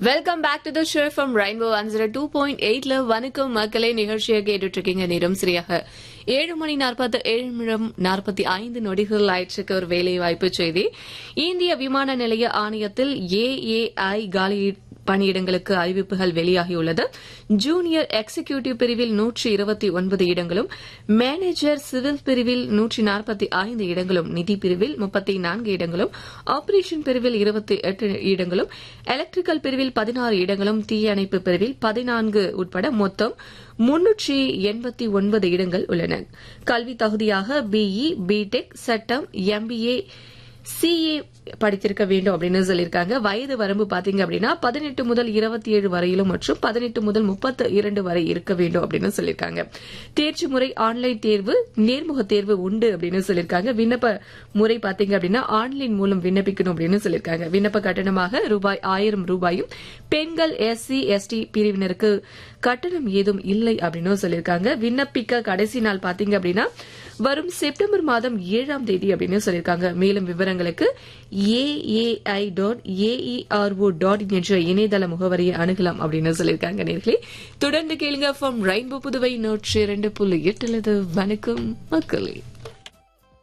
welcome back to the show from Rainbow அன்சர two point எயிட்ல வணக்கம் மக்களே நிகழ்ச்சியை கேட்டுட்டு இருக்கீங்க நேரம் சரியாக ஏழு மணி நாற்பத்தி ஏழு நிமிடம் நாற்பத்தி ஐந்து நொடிகள் ஆயிற்றுக்கு ஒரு வேலை வாய்ப்பு செய்தி இந்திய விமான நிலைய ஆணையத்தில் ஏஏஐ காலி பணியிடங்களுக்கு அறிவிப்புகள் வெளியாகியுள்ளது ஜூனியர் எக்ஸிகியூட்டிவ் பிரிவில் நூற்றி இருபத்தி ஒன்பது இடங்களும் மேனேஜர் சிவில் பிரிவில் நூற்றி நாற்பத்தி ஐந்து இடங்களும் நிதி பிரிவில் முப்பத்தி நான்கு இடங்களும் ஆபரேஷன் பிரிவில் இருபத்தி எட்டு இடங்களும் எலக்ட்ரிக்கல் பிரிவில் பதினாறு இடங்களும் தீயணைப்பு பிரிவில் பதினான்கு உட்பட மொத்தம் முன்னூற்றி எண்பத்தி ஒன்பது இடங்கள் உள்ளன கல்வி தகுதியாக பிஇ பிடெக் சட்டம் எம்பிஏ சிஏ படித்திருக்க வேண்டும் அப்படின்னு சொல்லியிருக்காங்க வயது வரம்பு பாத்தீங்க அப்படின்னா பதினெட்டு முதல் இருபத்தி ஏழு வரையிலும் மற்றும் பதினெட்டு முதல் முப்பத்து இரண்டு வரை இருக்க வேண்டும் அப்படின்னு சொல்லியிருக்காங்க தேர்ச்சி முறை ஆன்லைன் தேர்வு நேர்முக தேர்வு உண்டு அப்படின்னு சொல்லியிருக்காங்க விண்ணப்ப முறை பாத்தீங்க அப்படின்னா ஆன்லைன் மூலம் விண்ணப்பிக்கணும் அப்படின்னு சொல்லியிருக்காங்க விண்ணப்ப கட்டணமாக ரூபாய் ஆயிரம் ரூபாயும் பெண்கள் எஸ்சி எஸ்டி பிரிவினருக்கு கட்டணம் ஏதும் இல்லை அப்படின்னு சொல்லியிருக்காங்க விண்ணப்பிக்க கடைசி நாள் பாத்தீங்க அப்படின்னா வரும் செப்டம்பர் மாதம் ஏழாம் தேதி அப்படின்னு சொல்லியிருக்காங்க மேலும் விவரங்களுக்கு ஏஏஐ டாட் ஏஇஆர்ஓ டாட் என்ற இணையதள முகவரியை அணுகலாம் அப்படின்னு சொல்லியிருக்காங்க நேர்களே தொடர்ந்து கேளுங்க ஃப்ரம் ரெயின்போ புதுவை நூற்றி இரண்டு புள்ளி எட்டுலது வணக்கம் மக்களே